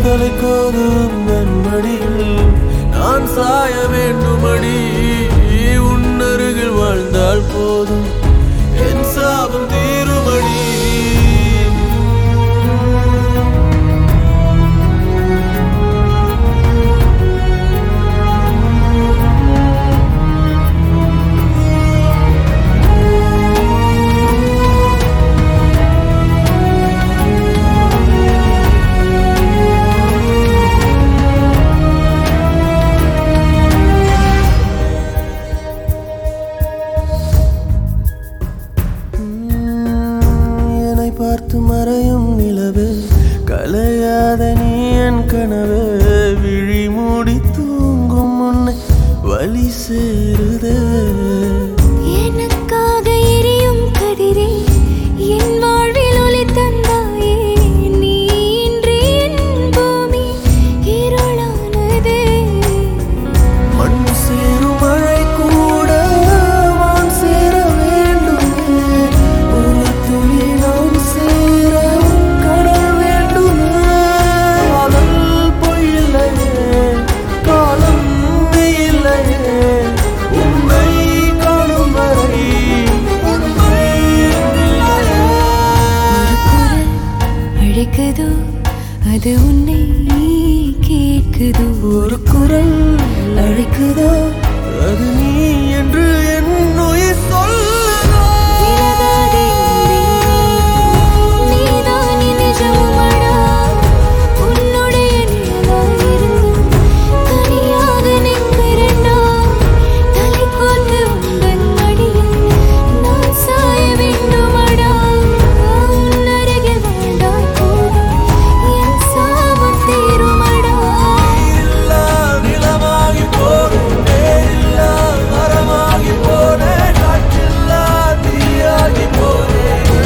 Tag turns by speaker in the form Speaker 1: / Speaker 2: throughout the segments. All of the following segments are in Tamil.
Speaker 1: தலைக்கோதும் மடியில் நான் சாய வேண்டுமடி உன்னருகில் வாழ்ந்தால் போதும் என் சாபம் தீருமடி என்னை பார்த்து மறையும் நிலவு கலையாத நீ என் கனவு விழி மூடி தூங்கும் முன்னை வழி சேருதே
Speaker 2: எனக்காக எரியும் கதிரே என் வாழ்வில் ஒளி தந்தாயே நீ இன்றி என் பூமி இருளானதே
Speaker 1: மண் சேரும் மழை கூட வான் சேர வேண்டுமே ஒரு துளி நான் சேர கடல் வேண்டுமே காதல் பொய்யில்லையே காலம் இல்லையே உண்மை காணும் வரை உண்மை இல்லையே
Speaker 2: ஒரு குரல் அழைக்குதோ அது உன்னை கேட்குதோ
Speaker 1: ஒரு குரல் அழைக்குதோ அது நீ என்று என் உயிர் சொல்லுதோ
Speaker 2: விலகாதே நீதான் என் நிஜமுமடா உன்னுடைய நிழலாயிருந்தும் தனியாக நிற்கிறேன்டா தலை கோர்த்து உந்தன் மடியில் நான் சாய வேண்டுமடா உன் அருகில் வாழ்ந்தால் போதும் என் சாபம் தீருமடா
Speaker 1: இல்லா நிலமாகி போனேன் நேரில்லா மரமாகி போனேன் காற்றில்லா தீயாகி போனேன்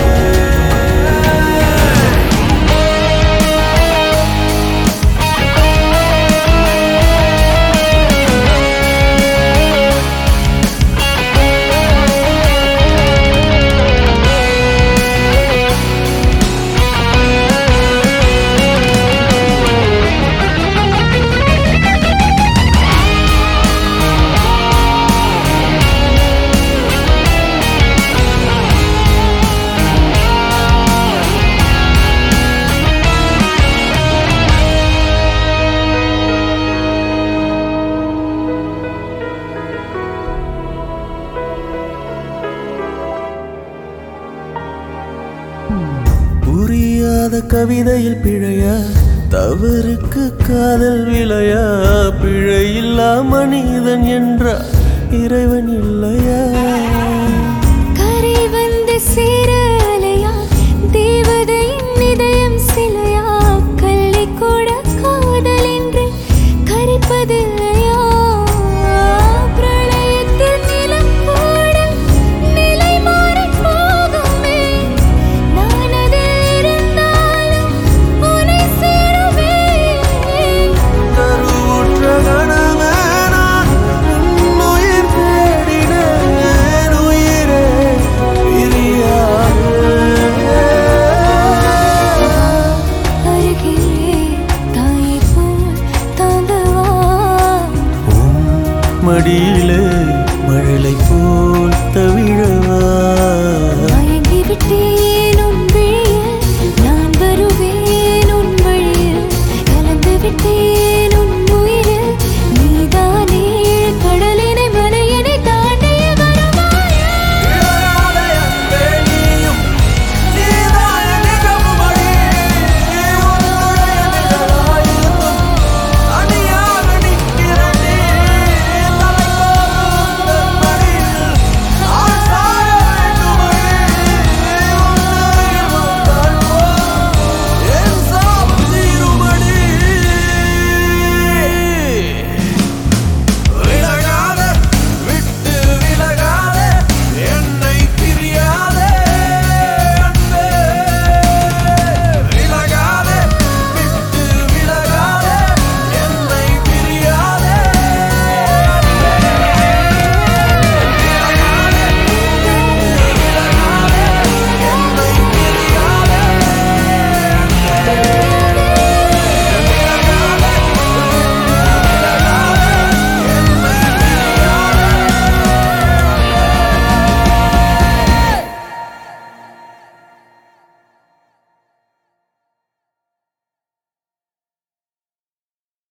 Speaker 1: புரியாத கவிதையில் பிழையா தவறுக்கு காதல் விளையா பிழையில்லா மனிதன் என்றா இறைவன் இல்லையா
Speaker 2: கரை வந்து சேர அலையா தேவதையின் இதயம் சிலையா கல்லை கூட காதல் என்று கரைப்பதில்லையா பிரளயத்தில் நிலம் கூட நிலை மாறிப் போகுமே நான் அதில் இருந்தாலும் உன்னை சேருவேன்
Speaker 1: கருவுற்ற கணமே நான் உன்னுயிர் தேடினேன் உயிரே பிரியாதே
Speaker 2: அருகிலே தாயை போல் தாங்கவா
Speaker 1: உன் மடியிலே